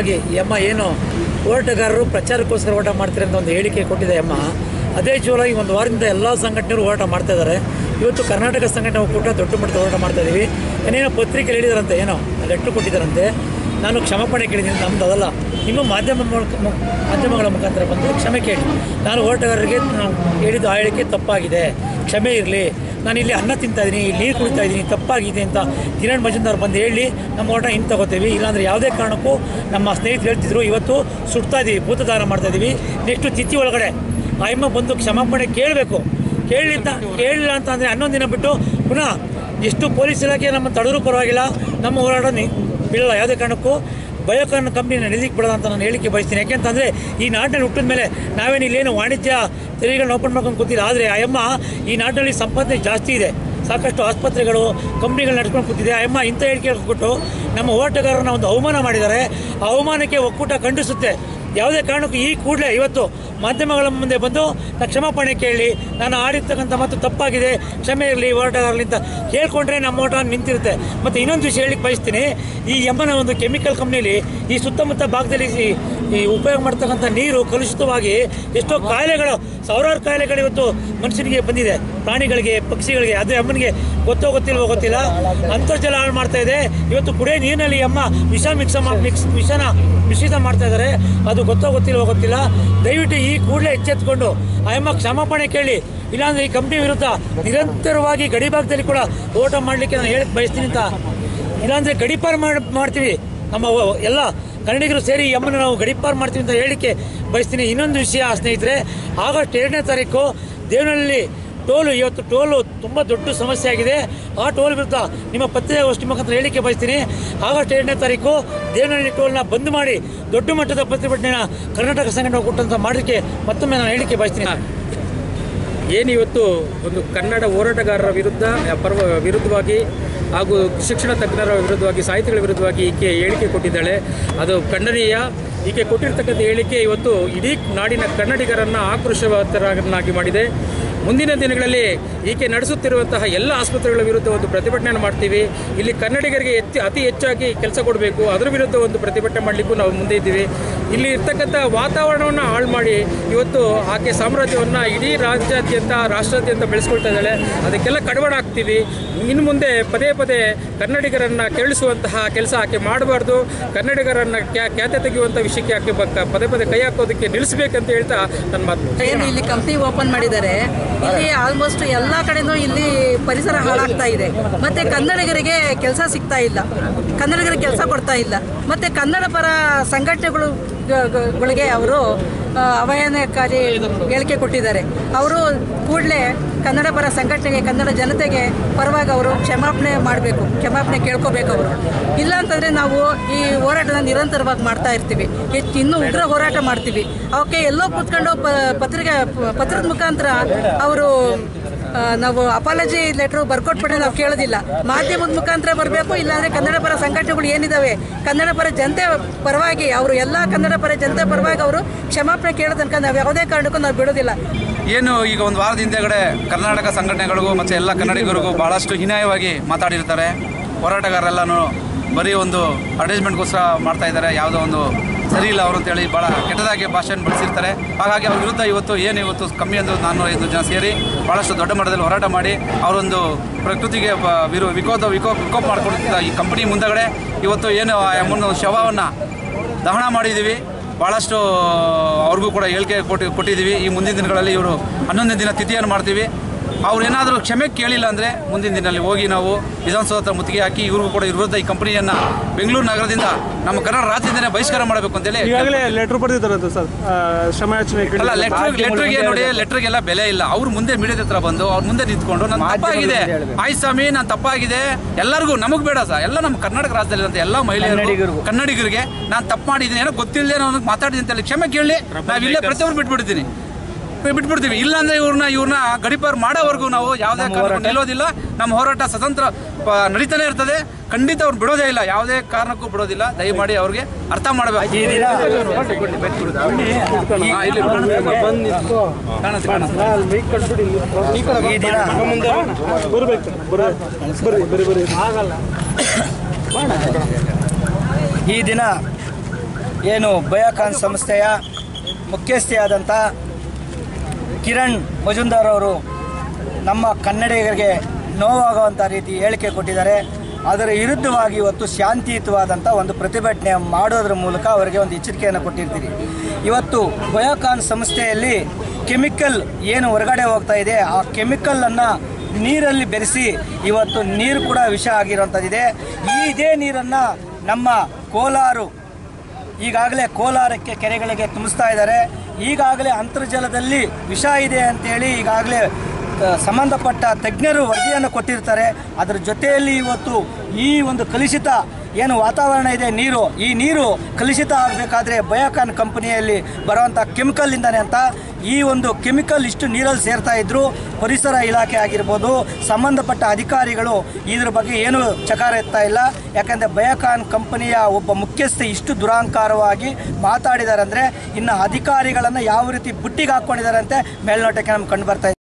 ಜೋರಾಗಿ ಈ ಅಮ್ಮ ಏನು ಹೋರಾಟಗಾರರು ಪ್ರಚಾರಕ್ಕೋಸ್ಕರ ಹೋರಾಟ ಮಾಡ್ತಾರೆ ಅಂತ ಒಂದು ಹೇಳಿಕೆ ಕೊಟ್ಟಿದೆ ಅಮ್ಮ ಅದೇ ಜೋರಾಗಿ ಒಂದು ವಾರದಿಂದ ಎಲ್ಲ ಸಂಘಟನೆಗಳು ಹೋರಾಟ ಮಾಡ್ತಾ ಇದ್ದಾರೆ ಇವತ್ತು ಕರ್ನಾಟಕ ಸಂಘಟನೆ ಒಕ್ಕೂಟ ದೊಡ್ಡ ಮಟ್ಟದ ಹೋರಾಟ ಮಾಡ್ತಾ ಇದ್ದೀವಿ ಏನೇನೋ ಪತ್ರಿಕೆ ಹೇಳಿದಾರಂತೆ ಏನೋ ಲೆಟ್ರ್ ಕೊಟ್ಟಿದ್ದಾರಂತೆ ನಾನು ಕ್ಷಮಾಪಣೆ ಕೇಳಿದ್ದೀನಿ ನಮ್ದು ಅದಲ್ಲ ನಿಮ್ಮ ಮಾಧ್ಯಮ ಮೂಲಕ ಮು- ಮಾಧ್ಯಮಗಳ ಮುಖಾಂತರ ಬಂದು ಕ್ಷಮೆ ಕೇಳಿ ನಾನು ಹೋರಾಟಗಾರರಿಗೆ ನಾನು ಹೇಳಿದ್ದು ಆ ಹೇಳಿಕೆ ತಪ್ಪಾಗಿದೆ ಕ್ಷಮೆ ಇರಲಿ ನಾನು ಇಲ್ಲಿ ಅನ್ನ ತಿಂತಾ ಇದ್ದೀನಿ ಇಲ್ಲಿ ನೀರು ಕುಡಿತಾ ಇದ್ದೀನಿ ತಪ್ಪಾಗಿದೆ ಅಂತ ಕಿರಣ್ ಮಜುಂದಾರ್ ಬಂದು ಹೇಳಿ ನಮ್ಮ ಹೋರಾಟ ಹಿಂಗೆ ತಗೋತೀವಿ ಇಲ್ಲಾಂದರೆ ಯಾವುದೇ ಕಾರಣಕ್ಕೂ ನಮ್ಮ ಸ್ನೇಹಿತರು ಹೇಳ್ತಿದ್ರು ಇವತ್ತು ಸುಡ್ತಾ ಇದ್ದೀವಿ ಭೂತದಾನ ಮಾಡ್ತಾ ಇದ್ದೀವಿ ನೆಕ್ಸ್ಟು ತಿಥಿ ಒಳಗಡೆ ಆಯಮ್ಮ ಬಂದು ಕ್ಷಮಾಪಣೆ ಕೇಳಬೇಕು ಕೇಳಲಿಲ್ಲ ಕೇಳಲಿಲ್ಲ ಅಂತ ಅಂದರೆ ಹನ್ನೊಂದು ದಿನ ಬಿಟ್ಟು ಪುನಃ ಎಷ್ಟು ಪೊಲೀಸ್ ಇಲಾಖೆ ನಮ್ಮ ತಡೆದ್ರು ಪರವಾಗಿಲ್ಲ ನಮ್ಮ ಹೋರಾಟ ನಿ ಬೀಳಲ್ಲ ಯಾವುದೇ ಕಾರಣಕ್ಕೂ ಬಯೋಕಾನ್ ಕಂಪ್ನಿನ ನಿಲ್ಲಿಗೆ ಬಿಡೋದ ಅಂತ ನಾನು ಹೇಳಿಕೆ ಬಯಸ್ತೀನಿ ಯಾಕೆಂತಂದರೆ ಈ ನಾಡಿನಲ್ಲಿ ಹುಟ್ಟಿದ ಮೇಲೆ ನಾವೇನು ಇಲ್ಲೇನು ವಾಣಿಜ್ಯ ತೆರಿಗೆಗಳನ್ನ ಓಪನ್ ಮಾಡ್ಕೊಂಡು ಕೂತಿಲ್ಲ ಆದರೆ ಅಯ್ಯಮ್ಮ ಈ ನಾಡಿನಲ್ಲಿ ಸಂಪಾದನೆ ಜಾಸ್ತಿ ಇದೆ ಸಾಕಷ್ಟು ಆಸ್ಪತ್ರೆಗಳು ಕಂಪ್ನಿಗಳು ನಡ್ಕೊಂಡು ಕೂತಿದೆ ಅಯ್ಯಮ್ಮ ಇಂಥ ಹೇಳಿಕೆ ಕೊಟ್ಟು ನಮ್ಮ ಹೋರಾಟಗಾರರನ್ನ ಒಂದು ಅವಮಾನ ಮಾಡಿದ್ದಾರೆ ಆ ಅವಮಾನಕ್ಕೆ ಒಕ್ಕೂಟ ಖಂಡಿಸುತ್ತೆ ಯಾವುದೇ ಕಾರಣಕ್ಕೂ ಈ ಕೂಡಲೇ ಇವತ್ತು ಮಾಧ್ಯಮಗಳ ಮುಂದೆ ಬಂದು ನಾನು ಕ್ಷಮಾಪಣೆ ಕೇಳಿ ನಾನು ಆಡಿರ್ತಕ್ಕಂಥ ಮತ್ತು ತಪ್ಪಾಗಿದೆ ಕ್ಷಮೆ ಇರಲಿ ಹೋರಾಟಗಾರಲಿ ಅಂತ ಕೇಳ್ಕೊಂಡ್ರೆ ನಮ್ಮ ಹೋರಾಟ ನಿಂತಿರುತ್ತೆ ಮತ್ತು ಇನ್ನೊಂದು ವಿಷಯ ಹೇಳಿಕ್ಕೆ ಬಯಸ್ತೀನಿ ಈ ಎಮ್ಮನ ಒಂದು ಕೆಮಿಕಲ್ ಕಂಪ್ನಿಲಿ ಈ ಸುತ್ತಮುತ್ತ ಭಾಗದಲ್ಲಿ ಈ ಈ ಉಪಯೋಗ ಮಾಡ್ತಕ್ಕಂಥ ನೀರು ಕಲುಷಿತವಾಗಿ ಎಷ್ಟೋ ಕಾಯಿಲೆಗಳು ಸಾವಿರಾರು ಕಾಯಿಲೆಗಳು ಇವತ್ತು ಮನುಷ್ಯನಿಗೆ ಬಂದಿದೆ ಪ್ರಾಣಿಗಳಿಗೆ ಪಕ್ಷಿಗಳಿಗೆ ಅದೇ ಅಮ್ಮನಿಗೆ ಗೊತ್ತೋ ಗೊತ್ತಿಲ್ವೋ ಗೊತ್ತಿಲ್ಲ ಅಂತರ್ಜಲ ಹಾಳು ಮಾಡ್ತಾ ಇದೆ ಇವತ್ತು ಕುಡಿಯೋ ನೀರಿನಲ್ಲಿ ಅಮ್ಮ ವಿಷ ಮಿಕ್ಸ ಮಿಕ್ಸ್ ವಿಷನ ಮಿಶ್ರಿತ ಮಾಡ್ತಾ ಇದ್ದಾರೆ ಅದು ಗೊತ್ತೋ ಗೊತ್ತಿಲ್ವೋ ಗೊತ್ತಿಲ್ಲ ದಯವಿಟ್ಟು ಈ ಕೂಡಲೇ ಎಚ್ಚೆತ್ಕೊಂಡು ಆ ಅಮ್ಮ ಕ್ಷಮಾಪಣೆ ಕೇಳಿ ಇಲ್ಲಾಂದ್ರೆ ಈ ಕಂಪ್ನಿ ವಿರುದ್ಧ ನಿರಂತರವಾಗಿ ಗಡಿ ಭಾಗದಲ್ಲಿ ಕೂಡ ಹೋರಾಟ ಮಾಡಲಿಕ್ಕೆ ನಾನು ಹೇಳಕ್ ಬಯಸ್ತೀನಿ ಅಂತ ಇಲ್ಲಾಂದ್ರೆ ಗಡಿಪಾರು ಮಾಡ್ ಮಾಡ್ತೀವಿ ನಮ್ಮ ವ- ಎಲ್ಲ ಕನ್ನಡಿಗರು ಸೇರಿ ಈ ಅಮ್ಮನ ನಾವು ಗಡಿಪಾರು ಮಾಡ್ತೀವಿ ಅಂತ ಹೇಳಿಕೆ ಬಯಸ್ತೀನಿ ಇನ್ನೊಂದು ವಿಷಯ ಸ್ನೇಹಿತರೆ ಆಗಸ್ಟ್ ಎರಡನೇ ತಾರೀಕು ದೇವನಹಳ್ಳಿ ಟೋಲು ಇವತ್ತು ಟೋಲು ತುಂಬ ದೊಡ್ಡ ಸಮಸ್ಯೆ ಆಗಿದೆ ಆ ಟೋಲ್ ವಿರುದ್ಧ ನಿಮ್ಮ ಪತ್ರಿಕಾಗೋಷ್ಠಿ ಮುಖಾಂತರ ಹೇಳಿಕೆ ಬಯಸ್ತೀನಿ ಆಗಸ್ಟ್ ಎರಡನೇ ತಾರೀಕು ದೇವನಹಳ್ಳಿ ಟೋಲ್ನ ಬಂದ್ ಮಾಡಿ ದೊಡ್ಡ ಮಟ್ಟದ ಪ್ರತಿಭಟನೆನ ಕರ್ನಾಟಕ ಸಂಘಟನೆ ಕೊಟ್ಟಂತ ಮಾಡಲಿಕ್ಕೆ ಮತ್ತೊಮ್ಮೆ ನಾನು ಹೇಳಿಕೆ ಬಯಸ್ತೀನಿ ಏನು ಇವತ್ತು ಒಂದು ಕನ್ನಡ ಹೋರಾಟಗಾರರ ವಿರುದ್ಧ ಪರ್ವ ವಿರುದ್ಧವಾಗಿ ಹಾಗೂ ಶಿಕ್ಷಣ ತಜ್ಞರ ವಿರುದ್ಧವಾಗಿ ಸಾಹಿತಿಗಳ ವಿರುದ್ಧವಾಗಿ ಈಕೆ ಹೇಳಿಕೆ ಕೊಟ್ಟಿದ್ದಾಳೆ ಅದು ಖಂಡನೀಯ ಈಕೆ ಕೊಟ್ಟಿರ್ತಕ್ಕಂಥ ಹೇಳಿಕೆ ಇವತ್ತು ಇಡೀ ನಾಡಿನ ಕನ್ನಡಿಗರನ್ನು ಆಕ್ರೋಶವತರನ್ನಾಗಿ ಮಾಡಿದೆ ಮುಂದಿನ ದಿನಗಳಲ್ಲಿ ಈಕೆ ನಡೆಸುತ್ತಿರುವಂತಹ ಎಲ್ಲ ಆಸ್ಪತ್ರೆಗಳ ವಿರುದ್ಧ ಒಂದು ಪ್ರತಿಭಟನೆ ಮಾಡ್ತೀವಿ ಇಲ್ಲಿ ಕನ್ನಡಿಗರಿಗೆ ಎತ್ತಿ ಅತಿ ಹೆಚ್ಚಾಗಿ ಕೆಲಸ ಕೊಡಬೇಕು ಅದರ ವಿರುದ್ಧ ಒಂದು ಪ್ರತಿಭಟನೆ ಮಾಡಲಿಕ್ಕೂ ನಾವು ಮುಂದೆ ಇದ್ದೀವಿ ಇಲ್ಲಿ ಇರ್ತಕ್ಕಂಥ ವಾತಾವರಣವನ್ನು ಹಾಳು ಮಾಡಿ ಇವತ್ತು ಆಕೆ ಸಾಮ್ರಾಜ್ಯವನ್ನು ಇಡೀ ರಾಜ್ಯಾದ್ಯಂತ ರಾಷ್ಟ್ರಾದ್ಯಂತ ಬೆಳೆಸ್ಕೊಳ್ತಾ ಇದ್ದಾಳೆ ಅದಕ್ಕೆಲ್ಲ ಕಡಿವಾಣ ಆಗ್ತೀವಿ ಇನ್ನು ಮುಂದೆ ಪದೇ ಪದೇ ಕನ್ನಡಿಗರನ್ನು ಕೆರಳಿಸುವಂತಹ ಕೆಲಸ ಆಕೆ ಮಾಡಬಾರ್ದು ಕನ್ನಡಿಗರನ್ನು ಕ್ಯಾ ಖ್ಯಾತೆ ತೆಗೆಯುವಂಥ ವಿಷಯಕ್ಕೆ ಆಕೆ ಬ- ಪದೇ ಪದೇ ಕೈ ಹಾಕೋದಕ್ಕೆ ನಿಲ್ಲಿಸಬೇಕಂತ ಹೇಳ್ತಾ ನನ್ನ ಮಾತು ಏನು ಇಲ್ಲಿ ಕಂಪ್ನಿ ಓಪನ್ ಮಾಡಿದ್ದಾರೆ ಇಲ್ಲಿ ಆಲ್ಮೋಸ್ಟ್ ಎಲ್ಲ ಕಡೆನೂ ಇಲ್ಲಿ ಪರಿಸರ ಹಾಳಾಗ್ತಾ ಇದೆ ಮತ್ತೆ ಕನ್ನಡಿಗರಿಗೆ ಕೆಲಸ ಸಿಗ್ತಾ ಇಲ್ಲ ಕನ್ನಡಿಗರಿಗೆ ಕೆಲಸ ಕೊಡ್ತಾ ಇಲ್ಲ ಮತ್ತೆ ಕನ್ನಡ ಪರ ಸಂಘಟನೆಗಳು ಗ- ಗ- ಗಳಿಗೆ ಅವರು ಆ, ಅವಹೇಳನಕಾರಿ ಹೇಳಿಕೆ ಕೊಟ್ಟಿದ್ದಾರೆ ಅವರು ಕೂಡಲೇ ಕನ್ನಡ ಪರ ಸಂಘಟನೆಗೆ ಕನ್ನಡ ಜನತೆಗೆ ಪರವಾಗಿ ಅವರು ಕ್ಷಮಾಪಣೆ ಮಾಡಬೇಕು ಕ್ಷಮಾಪಣೆ ಕೇಳ್ಕೋಬೇಕು ಅವರು ಇಲ್ಲ ಅಂತಂದರೆ ನಾವು ಈ ಹೋರಾಟನ ನಿರಂತರವಾಗಿ ಮಾಡ್ತಾ ಇರ್ತೀವಿ ಹೆಚ್ಚು ಇನ್ನೂ ಉಗ್ರ ಹೋರಾಟ ಮಾಡ್ತೀವಿ ಅವಕ್ಕೆ ಎಲ್ಲೋ ಕೂತ್ಕೊಂಡು ಪ ಪತ್ರಿಕೆ ಪತ್ರದ ಮುಖಾಂತರ ಅವರು ಆ, ನಾವು ಅಪಾಲಜಿ ಲೆಟ್ರು ಬರ್ಕೊಟ್ಬಿಟ್ರೆ ನಾವು ಕೇಳೋದಿಲ್ಲ ಮಾಧ್ಯಮದ ಮುಖಾಂತರ ಬರಬೇಕು ಇಲ್ಲಾಂದ್ರೆ ಕನ್ನಡ ಪರ ಸಂಘಟನೆಗಳು ಏನಿದಾವೆ ಕನ್ನಡ ಪರ ಜನತೆ ಪರವಾಗಿ ಅವರು ಎಲ್ಲ ಕನ್ನಡ ಪರ ಜನತೆ ಪರವಾಗಿ ಅವರು ಕ್ಷಮಾಪಣೆ ಕೇಳೋ ತನಕ ನಾವು ಯಾವುದೇ ಕಾರಣಕ್ಕೂ ನಾವು ಬಿಡೋದಿಲ್ಲ ಏನು ಈಗ ಒಂದು ವಾರದ ಹಿಂದೆಗಡೆ ಕರ್ನಾಟಕ ಸಂಘಟನೆಗಳಿಗೂ ಮತ್ತು ಎಲ್ಲ ಕನ್ನಡಿಗರಿಗೂ ಭಾಳಷ್ಟು ಹೀನಾಯವಾಗಿ ಮಾತಾಡಿರ್ತಾರೆ ಹೋರಾಟಗಾರರೆಲ್ಲನೂ ಬರೀ ಒಂದು ಅಡ್ವರ್ಟೈಸ್ಮೆಂಟ್ಗೋಸ್ಕರ ಮಾಡ್ತಾ ಇದ್ದಾರೆ ಯಾವುದೋ ಒಂದು ಸರಿ ಇಲ್ಲ ಅವರು ಅಂತೇಳಿ ಭಾಳ ಕೆಟ್ಟದಾಗಿ ಭಾಷೆಯನ್ನು ಬಳಸಿರ್ತಾರೆ ಹಾಗಾಗಿ ಅವ್ರ ವಿರುದ್ಧ ಇವತ್ತು ಏನು ಇವತ್ತು ಕಮ್ಮಿ ಅಂದ್ರೆ ನಾನ್ನೂರ ಐದು ಜನ ಸೇರಿ ಭಾಳಷ್ಟು ದೊಡ್ಡ ಮಟ್ಟದಲ್ಲಿ ಹೋರಾಟ ಮಾಡಿ ಅವರೊಂದು ಪ್ರಕೃತಿಗೆ ಬ- ವಿರೋ ವಿಕೋಪ ವಿಕೋಪ ವಿಕೋಪ ಮಾಡ್ಕೊಳ್ತಿದ್ದ ಈ ಕಂಪನಿ ಮುಂದಗಡೆ ಇವತ್ತು ಏನು ಆ ಅಮ್ಮನ ಶವವನ್ನು ದಹನ ಮಾಡಿದ್ದೀವಿ ಭಾಳಷ್ಟು ಅವ್ರಿಗೂ ಕೂಡ ಹೇಳಿಕೆ ಕೊಟ್ಟು ಕೊಟ್ಟಿದ್ದೀವಿ ಈ ಮುಂದಿನ ದಿನಗಳಲ್ಲಿ ಇವರು ಹನ್ನೊಂದನೇ ದಿನ ತಿಥಿಯನ್ನು ಮಾಡ್ತೀವಿ ಅವ್ರು ಏನಾದರೂ ಕ್ಷಮೆ ಕೇಳಿಲ್ಲ ಅಂದರೆ ಮುಂದಿನ ದಿನದಲ್ಲಿ ಹೋಗಿ ನಾವು ವಿಧಾನಸೌಧ ಹತ್ರ ಮುತ್ತಿಗೆ ಹಾಕಿ ಇವ್ರಿಗೂ ಕೂಡ ಇವ್ರ ವಿರುದ್ಧ ಈ ಕಂಪನಿಯನ್ನು ಬೆಂಗಳೂರು ನಗರದಿಂದ ನಮ್ಮ ಕನ್ನಡ ರಾಜ್ಯದಿಂದಲೇ ಬಹಿಷ್ಕಾರ ಮಾಡಬೇಕು ಅಂತೇಳಿ ಈಗಾಗಲೇ ಲೆಟರ್ ಬರೆದಿದ್ದಾರಂತೆ ಸರ್ ಆ, ಕ್ಷಮಾಯಾಚನೆ ಕೇಳಿ- ಅಲ್ಲ ಲೆಟ್ರ್ ಲೆಟ್ರಿಗೆ ನೋಡಿ ಲೆಟ್ರಿಗೆಲ್ಲ ಬೆಲೆ ಇಲ್ಲ ಅವ್ರು ಮುಂದೆ ಮೀಡಿಯಾದ ಹತ್ರ ಬಂದು ಅವ್ರ ಮುಂದೆ ನಿಂತ್ಕೊಂಡು ನಾನು ತಪ್ಪಾಗಿದೆ ಆಯ್ತು ಸ್ವಾಮಿ ನಾನು ತಪ್ಪಾಗಿದೆ ಎಲ್ಲರಿಗೂ ನಮಗ್ ಬೇಡ ಸರ್ ಎಲ್ಲ ನಮ್ಮ ಕರ್ನಾಟಕ ರಾಜ್ಯದಲ್ಲಿ ಅಂತ ಎಲ್ಲ ಮಹಿಳೆಯರು ಕನ್ನಡಿಗರಿಗೆ ನಾನು ತಪ್ಪು ಮಾಡಿದ್ದೀನಿ ಏನೋ ಗೊತ್ತಿಲ್ಲದೆ ನಾನು ಮಾತಾಡಿದ್ದೀನಿ ಅಂತ ಹೇಳಿ ಕ್ಷಮೆ ಕೇಳಿ ನಾವು ಇಲ್ಲೇ ಪ್ರತಿಯೊಬ್ಬರು ಬಿಟ್ಬಿಡ್ತೀನಿ ಬಿಟ್ಬಿಡ್ತೀವಿ ಇಲ್ಲಾಂದ್ರೆ ಇವ್ರನ್ನ ಇವ್ರನ್ನ ಗಡಿಪಾರು ಮಾಡೋವರೆಗೂ ನಾವು ಯಾವುದೇ ಕಾರಣಕ್ಕೂ ನಿಲ್ಲೋದಿಲ್ಲ ನಮ್ಮ ಹೋರಾಟ ಸ್ವತಂತ್ರ ಪ- ನಡೀತಾನೆ ಇರ್ತದೆ ಖಂಡಿತ ಅವ್ರು ಬಿಡೋದೇ ಇಲ್ಲ ಯಾವುದೇ ಕಾರಣಕ್ಕೂ ಬಿಡೋದಿಲ್ಲ ದಯಮಾಡಿ ಅವ್ರಿಗೆ ಅರ್ಥ ಮಾಡಬೇಕು ಈ ದಿನ ಹಾ, ಇಲ್ಲಿ ಕಾಣುತ್ತೆ, ಕಾಣುತ್ತೆ. ಈ ದಿನ ಬರ್ಬೇಕು ಬರ್ರಿ ಬರ್ರಿ ಬರ್ರಿ ಬರ್ರಿ ಈ ದಿನ ಏನು ಬಯೋಕಾನ್ ಸಂಸ್ಥೆಯ ಮುಖ್ಯಸ್ಥೆಯಾದಂಥ ಕಿರಣ್ ಮಜುಂದಾರ್ ಅವರು ನಮ್ಮ ಕನ್ನಡಿಗರಿಗೆ ನೋವಾಗುವಂಥ ರೀತಿ ಹೇಳಿಕೆ ಕೊಟ್ಟಿದ್ದಾರೆ ಅದರ ವಿರುದ್ಧವಾಗಿ ಇವತ್ತು ಶಾಂತಿಯುತವಾದಂಥ ಒಂದು ಪ್ರತಿಭಟನೆ ಮಾಡೋದ್ರ ಮೂಲಕ ಅವರಿಗೆ ಒಂದು ಎಚ್ಚರಿಕೆಯನ್ನು ಕೊಟ್ಟಿರ್ತೀರಿ ಇವತ್ತು ಬಯೋಕಾನ್ ಸಂಸ್ಥೆಯಲ್ಲಿ ಕೆಮಿಕಲ್ ಏನು ಹೊರಗಡೆ ಹೋಗ್ತಾ ಇದೆ ಆ ಕೆಮಿಕಲನ್ನು ನೀರಲ್ಲಿ ಬೆರೆಸಿ ಇವತ್ತು ನೀರು ಕೂಡ ವಿಷ ಆಗಿರುವಂಥದ್ದಿದೆ ಈ ಇದೇ ನೀರನ್ನು ನಮ್ಮ ಕೋಲಾರು ಈಗಾಗಲೇ ಕೋಲಾರಕ್ಕೆ ಕೆರೆಗಳಿಗೆ ತುಂಬಿಸ್ತಾ ಇದ್ದಾರೆ ಈಗಾಗಲೇ ಅಂತರ್ಜಲದಲ್ಲಿ ವಿಷ ಇದೆ ಅಂತೇಳಿ ಈಗಾಗಲೇ ಆ, ಸಂಬಂಧಪಟ್ಟ ತಜ್ಞರು ವರದಿಯನ್ನು ಕೊಟ್ಟಿರ್ತಾರೆ ಅದರ ಜೊತೆಯಲ್ಲಿ ಇವತ್ತು ಈ ಒಂದು ಕಲುಷಿತ ಏನು ವಾತಾವರಣ ಇದೆ ನೀರು ಈ ನೀರು ಕಲುಷಿತ ಆಗಬೇಕಾದ್ರೆ ಬಯೋಕಾನ್ ಕಂಪನಿಯಲ್ಲಿ ಬರುವಂಥ ಕೆಮಿಕಲ್ಲಿಂದಾನೆ ಅಂತ ಈ ಒಂದು ಕೆಮಿಕಲ್ ಇಷ್ಟು ನೀರಲ್ಲಿ ಸೇರ್ತಾ ಇದ್ರು ಪರಿಸರ ಇಲಾಖೆ ಆಗಿರ್ಬೋದು ಸಂಬಂಧಪಟ್ಟ ಅಧಿಕಾರಿಗಳು ಇದ್ರ ಬಗ್ಗೆ ಏನು ಚಕಾರ ಎತ್ತಾ ಇಲ್ಲ ಯಾಕಂದರೆ ಬಯೋಕಾನ್ ಕಂಪನಿಯ ಒಬ್ಬ ಮುಖ್ಯಸ್ಥೆ ಇಷ್ಟು ದುರಾಂಕಾರವಾಗಿ ಮಾತಾಡಿದ್ದಾರೆ ಅಂದರೆ ಇನ್ನು ಅಧಿಕಾರಿಗಳನ್ನು ಯಾವ ರೀತಿ ಬುಟ್ಟಿಗೆ ಹಾಕ್ಕೊಂಡಿದ್ದಾರೆ ಅಂತ ಮೇಲ್ನೋಟಕ್ಕೆ ನಮ್ಗೆ ಕಂಡು ಬರ್ತಾ ಇದೆ